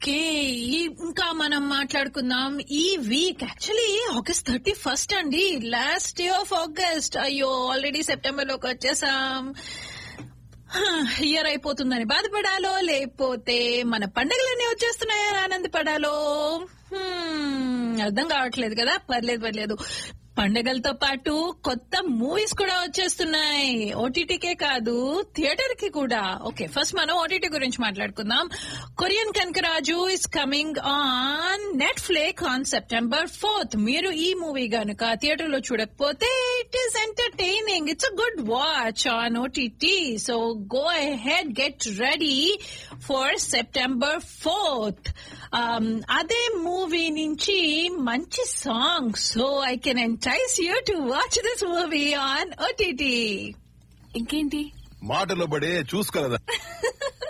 okay ఈ ఇంకా మనం మాట్లాడుకుందాం ఈ week actually August thirty first అండి లాస్ట్ డే ఆఫ్ ఆగస్ట్ అయ్యో ఆల్రెడీ సెప్టెంబర్ లోకి వచ్చేసాం ఇయర్ అయిపోతుందని బాధపడాలో లేకపోతే మన పండగలన్నీ వచ్చేస్తున్నాయని ఆనందపడాలో హ్మ్, అర్థం కావట్లేదు కదా పర్లేదు పర్లేదు పండగలతో పాటు కొత్త మూవీస్ కూడా వచ్చేస్తున్నాయి ఓటీటీకే కాదు థియేటర్ కి కూడా ఓకే ఫస్ట్ మనం ఓటీటీ గురించి మాట్లాడుకుందాం Korean Kanakaraju is coming on Netflix on September fourth మీరు ఈ మూవీ గనుక థియేటర్ లో చూడకపోతే it is entertaining it's a good watch on OTT so go head get ready for September fourth అదే మూవీ నుంచి మంచి song so I can entice you to watch this movie on OTT ఇంకేంటి మాటలో పడే చూసుకోలేదా